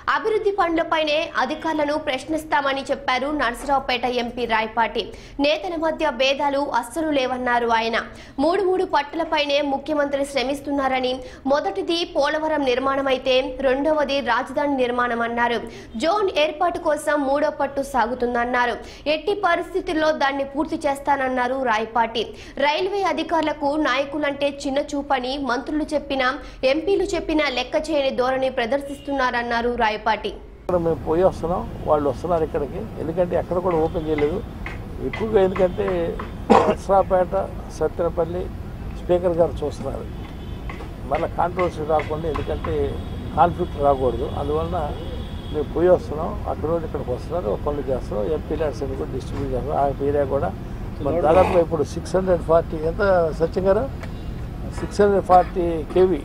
అభివృద్ధి పనులపైనే అధికారులను ప్రశ్నిస్తామని చెప్పారు నర్సరావుపేట ఎంపీ రాయపాటి నేతల మధ్య భేదాలు అస్సలు లేవన్నారు ఆయన మూడు మూడు పట్టులపైనే ముఖ్యమంత్రి శ్రమిస్తున్నారని మొదటిది పోలవరం నిర్మాణం అయితే రెండవది రాజధాని నిర్మాణం అన్నారు జోన్ ఏర్పాటు కోసం మూడో పట్టు సాగుతుందన్నారు ఎట్టి పరిస్థితుల్లో దాన్ని పూర్తి చేస్తానన్నారు రాయపాటి రైల్వే అధికారులకు నాయకులంటే చిన్న చూపని మంత్రులు చెప్పినా ఎంపీలు చెప్పినా లెక్క చేయని ధోరణి ప్రదర్శిస్తున్నారన్నారు రాయపాటి ఇక్కడ మేము పోయి వస్తున్నాం వాళ్ళు వస్తున్నారు ఇక్కడికి ఎందుకంటే ఎక్కడ కూడా ఓపెన్ చేయలేదు ఎక్కువగా ఎందుకంటే నర్సరాపేట సత్తెనపల్లి స్పీకర్ గారు చూస్తున్నారు మళ్ళీ కాంట్రవర్సీ రాకుండా ఎందుకంటే కాన్ఫ్లిక్ట్ రాకూడదు అందువలన మేము పోయి వస్తున్నాం అక్కడ నుండి ఇక్కడికి వస్తున్నారు పనులు చేస్తున్నాం ఎంపీ ల్యాడ్స్ అన్ని కూడా డిస్ట్రిబ్యూట్ చేస్తున్నాం ఆ ఏరియా కూడా మన దాదాపుగా ఇప్పుడు సిక్స్ హండ్రెడ్ ఫార్టీ ఎంత Satyam garu six hundred forty KV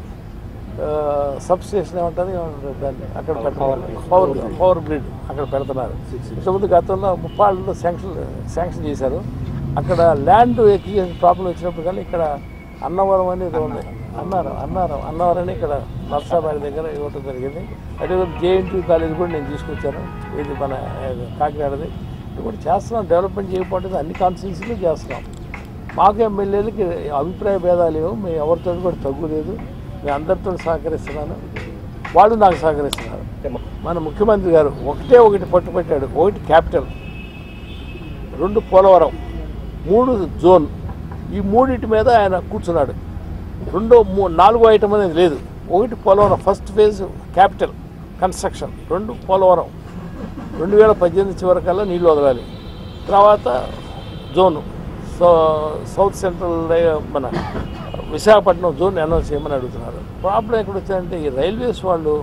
sub station ఏమంటారు ఏమంటారు దాన్ని అక్కడ పెడుతున్నారు పవర్ పవర్ గ్రిడ్ అక్కడ పెడుతున్నారు ఇంతకుముందు గతంలో ముప్పాళ్ళలో శాంక్షన్ శాంక్షన్ చేశారు అక్కడ ల్యాండ్ ఎక్విజేషన్ ప్రాబ్లం వచ్చినప్పుడు కానీ ఇక్కడ అన్నవరం అనేది ఉంది అన్నారం అన్నారం అన్నవరం అని ఇక్కడ నర్సాబాయి దగ్గర ఇవ్వటం జరిగింది అదే జేఎన్టీ కాలేజ్ కూడా నేను తీసుకొచ్చాను ఇది మన ఆ, కాకినాడది ఇది కూడా చేస్తున్నాం డెవలప్మెంట్ చేయకపోతే అన్ని కాన్స్టిట్యూన్సీలు చేస్తున్నాం మాకు ఎమ్మెల్యేలకి అభిప్రాయ భేదాలు లేవు మేము ఎవరితో కూడా తగ్గులేదు నేను అందరితో సహకరిస్తున్నాను వాళ్ళు నాకు సహకరిస్తున్నారు మన ముఖ్యమంత్రి గారు ఒకటే ఒకటి పట్టుపెట్టాడు ఒకటి క్యాపిటల్ రెండు పోలవరం మూడు జోన్ ఈ మూడింటి మీద ఆయన కూర్చున్నాడు రెండో మూ నాలుగో ఐటమ్ అనేది లేదు ఒకటి Polavaram first phase capital construction రెండు పోలవరం రెండు వేల పద్దెనిమిది చివరికల్లా నీళ్ళు వదలాలి తర్వాత జోను సో సౌత్ సెంట్రల్ రై- మన విశాఖపట్నం జోన్ అనౌన్స్ చేయమని అడుగుతున్నారు ప్రాబ్లం ఎక్కడ వచ్చిందంటే ఈ రైల్వేస్ వాళ్ళు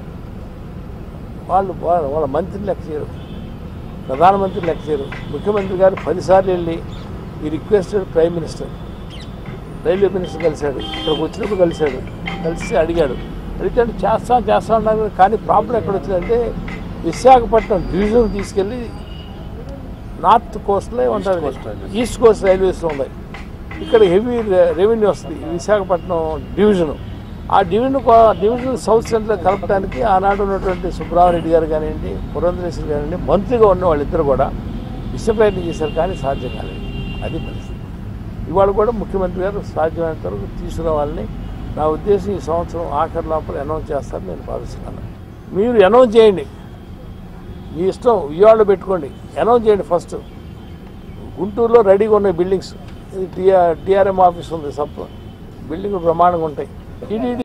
వాళ్ళు వాళ్ళ వాళ్ళ మంత్రిని లెక్క చేయరు ప్రధానమంత్రి లెక్క చేయరు ముఖ్యమంత్రి గారు పదిసార్లు వెళ్ళి ఈ requested prime minister railway minister కలిశాడు ఇక్కడికి వచ్చినప్పుడు కలిశాడు కలిసి అడిగాడు అడిగితే చేస్తాం చేస్తాం అన్నారు కానీ ప్రాబ్లం ఎక్కడ వచ్చిందంటే విశాఖపట్నం డివిజన్ తీసుకెళ్ళి నార్త్ కోస్ట్లో ఉంటారు ఈస్ట్ కోస్ట్ రైల్వేస్లో ఉన్నాయి ఇక్కడ హెవీ రెవెన్యూ వస్తుంది ఈ విశాఖపట్నం డివిజన్ ఆ డివిజన్ కో- డివిజన్ సౌత్ సెంటర్ కలపడానికి ఆనాడు ఉన్నటువంటి సుబ్రహ్మరెడ్డి గారు కానివ్వండి పురంధరేశ్వరి కానివ్వండి మంత్రిగా ఉన్న వాళ్ళిద్దరు కూడా విషయ ప్రయత్నం చేశారు కానీ సాధ్యం కాలేదు అది పరిస్థితి ఇవాళ కూడా ముఖ్యమంత్రి గారు సాధ్యమైనంత వరకు తీసుకురావాలని నా ఉద్దేశం ఈ సంవత్సరం ఆఖరి లోపల అనౌన్స్ చేస్తారని నేను భావిస్తున్నాను మీరు అనౌన్స్ చేయండి మీ ఇష్టం విజయవాడలో పెట్టుకోండి అనౌన్స్ చేయండి ఫస్ట్ గుంటూరులో రెడీగా ఉన్నాయి బిల్డింగ్స్ ఇది టీఆర్ టీఆర్ఎం ఆఫీస్ ఉంది సబ్ బిల్డింగ్ బ్రహ్మాండంగా ఉంటాయి టీడీడీ